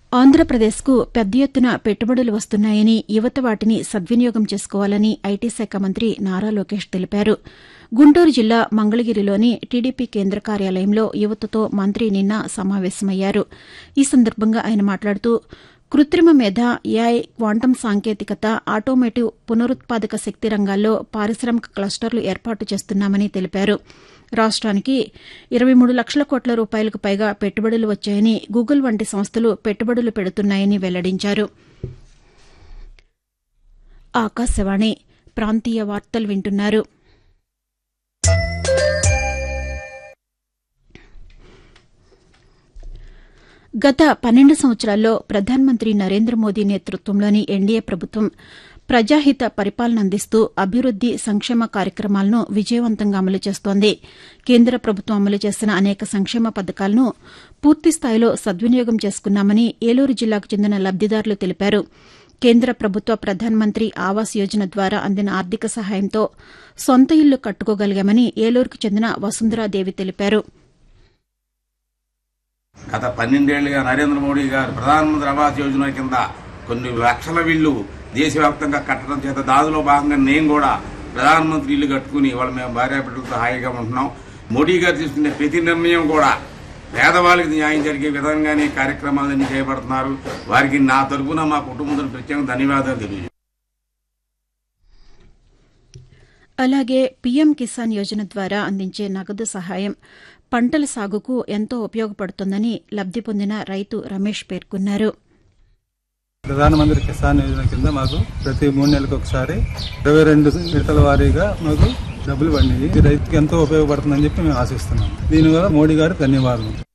ఆంధ్రప్రదేశ్కు పెద్ద ఎత్తున పెట్టుబడులు వస్తున్నాయని యువత వాటిని సద్వినియోగం చేసుకోవాలని ఐటీ శాఖ మంత్రి నారా లోకేష్ తెలిపారు గుంటూరు జిల్లా మంగళగిరిలోని టీడీపీ కేంద్ర కార్యాలయంలో యువతతో మంత్రి నిన్న సమావేశమయ్యారు ఈ సందర్భంగా ఆయన మాట్లాడుతూ కృత్రిమ మేధ ఏఐ క్వాంటం సాంకేతికత ఆటోమేటివ్ పునరుత్పాదక శక్తి రంగాల్లో పారిశ్రామిక క్లస్టర్లు ఏర్పాటు చేస్తున్నామని తెలిపారు రాష్ట్రానికి ఇరవై మూడు లక్షల కోట్ల రూపాయలకు పైగా పెట్టుబడులు వచ్చాయని గూగుల్ వంటి సంస్థలు పెట్టుబడులు పెడుతున్నాయని వెల్లడించారు ఆకాశవాణి ప్రాంతీయ వార్తలు వింటున్నారు గత పన్నెండు సంవత్సరాల్లో ప్రధానమంత్రి నరేంద్ర మోదీ నేతృత్వంలోని ఎన్డీఏ ప్రభుత్వం ప్రజాహిత పరిపాలన అందిస్తూ అభివృద్ది సంక్షేమ కార్యక్రమాలను విజయవంతంగా అమలు చేస్తోంది కేంద్ర ప్రభుత్వం అమలు చేసిన అనేక సంక్షేమ పథకాలను పూర్తిస్థాయిలో సద్వినియోగం చేసుకున్నామని ఏలూరు జిల్లాకు చెందిన లబ్దిదారులు తెలిపారు కేంద్ర ప్రభుత్వ ప్రధానమంత్రి ఆవాస్ యోజన ద్వారా అందిన ఆర్థిక సహాయంతో సొంత ఇల్లు కట్టుకోగలిగామని ఏలూరుకు చెందిన వసుంధరాదేవి తెలిపారు గత పన్నెండేళ్లుగా నరేంద్ర మోడీ గారు ప్రధానమంత్రి ఆవాస్ యోజన కింద కొన్ని లక్షల ఇళ్లు దేశవ్యాప్తంగా కట్టడం చేత దానిలో భాగంగా నేను కూడా ప్రధానమంత్రి ఇల్లు కట్టుకుని ఇవాళ మేము భార్యాబిడ్డలతో హాయిగా ఉంటున్నాం మోడీ గారు తీసుకునే ప్రతి నిర్ణయం కూడా పేదవాళ్ళకి న్యాయం జరిగే విధంగానే కార్యక్రమాలన్నీ చేపడుతున్నారు వారికి నా తరపున మా కుటుంబంతో ప్రత్యేక ధన్యవాదాలు తెలియజేస్తున్నాను అలాగే పీఎం కిసాన్ యోజన ద్వారా అందించే నగదు సహాయం పంటల సాగుకు ఎంతో ఉపయోగపడుతోందని లబ్ది పొందిన రైతు రమేష్ పేర్కొన్నారు ప్రధానమంత్రి కిసాన్ యోజన కింద మాకు ప్రతి మూడు నెలలకు ఒకసారి ఇరవై రెండు విడతల వారీగా మాకు డబ్బులు పండి ఇది రైతుకి ఎంతో ఉపయోగపడుతుందని చెప్పి మేము ఆశిస్తున్నాం దీనివల్ల మోడీ గారు ధన్యవాదాలు